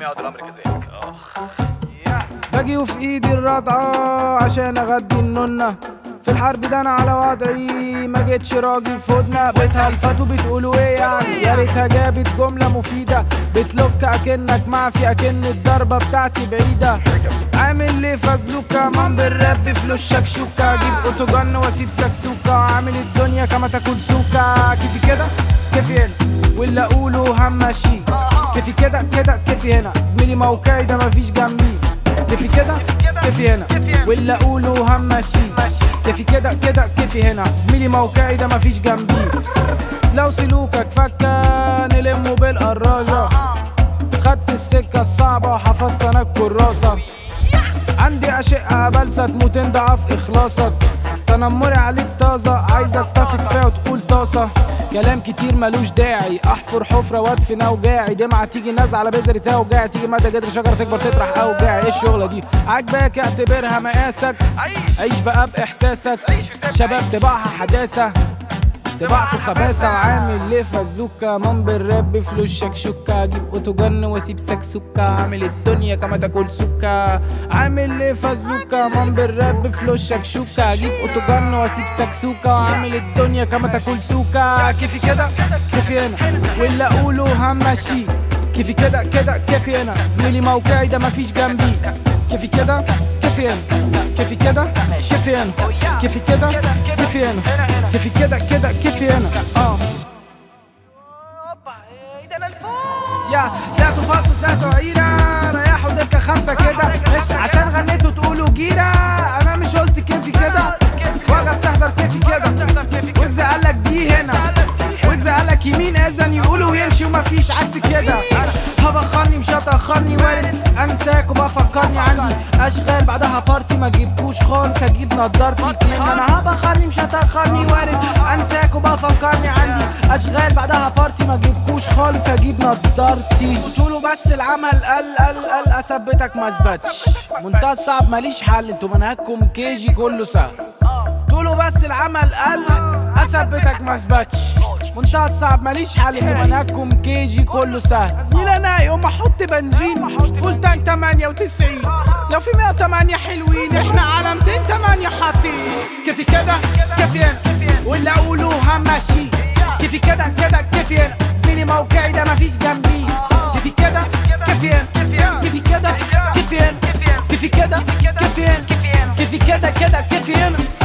يعد الامر كذلك اه باجي وفي ايدي الرضعة عشان اغدي النونة في الحرب ده انا على وضعي ما جيتش راجل فودنا بتهلفتوا بتقولوا ايه يعني يا ريتها جابت جملة مفيدة بتلوك اكنك معفي اكن الضربة بتاعتي بعيدة عامل ليه فازلوكا مان بالراب فلوس شكشوكا اجيب اوتوجن واسيب سكسوكا عامل الدنيا كما تاكل سوكا كيفي كده كيفي هنا واللي اقوله همشي كيفي كده كده كيفي هنا زميلي موقعي ده مفيش جنبي كيفي كده كيفي هنا واللي اقوله همشي كيفي كده كده كيفي هنا زميلي موقعي ده مفيش جنبي لو سلوكك فكا نلمه بالقراجة خدت السكة الصعبة وحفظت انا الكراسة عندي أشقة بلسة تموت ضعف إخلاصك تنمري عليك طازة عايزك تثق فيها وتقول طاسة كلام كتير ملوش داعي احفر حفرة وادفن اوجاعي دمعة تيجي نازلة على بذرة توجاعي تيجي مدى جدر شجرة تكبر تطرح اوجاعي ايه الشغلة دي عاجباك اعتبرها مقاسك عيش بقى باحساسك شباب طباعها حداثة طباعته خباثة وعامل ليه فازلوكا مان بالراب فلوس شكشوكا اجيب اوتوجن واسيب سكسوكا عامل الدنيا كما تاكل سكا عامل ليه فازلوكا مان بالراب فلوس شكشوكا اجيب اوتوجن واسيب سكسوكا وعامل الدنيا كما تاكل سوكا كيفي كده كيفي هنا واللي اقوله همشي كيفي كده كده كيفي هنا زميلي موقعي ده مفيش جنبي كيفي كده كيفي هنا كيفي كده كيفي هنا كيفي كده كيفي هنا كيفي كده كده كيفي هنا اه يا طلعتوا فالصو طلعتوا عيرة ريحوا دكة خمسة كده مش عشان غنيتوا تقولوا جيرة أنا مش قلت كيفي كده وجا بتحضر كيفي كده ويجز قالك دي هنا ويجز قالك يمين إذن يقولوا ويمشي ومفيش عكس كده هبخرني مش هتأخرني وارد أنساك وبفكرني عندي أشغال بعدها بارتي ما جبتوش خالص هجيب نضارتي من أنا هبخرني مش هتأخرني وارد أنساك وبفكرني عندي أشغال بعدها بارتي ما جبتوش خالص هجيب نضارتي قولوا بس العمل قل قل قل أثبتك ما اثبتش منتهى الصعب ماليش حل انتوا منهجكم كيجي كله سهل تقولوا بس العمل قل اثبتك ما اثبتش منتهى الصعب ماليش حل انتوا منهجكم كيجي كله سهل زميل انا يوم احط بنزين فول تانك 98 لو في 108 حلوين احنا على 208 حاطين كيفي كده كيفي هنا واللي اقوله همشي كيفي كده كده كيفي هنا زميلي موقعي ده مفيش جنبي كيفي كده كيفي هنا كيفي كده كيفي هنا كيفي كده كيفي هنا كيفي كده كده كيفي هنا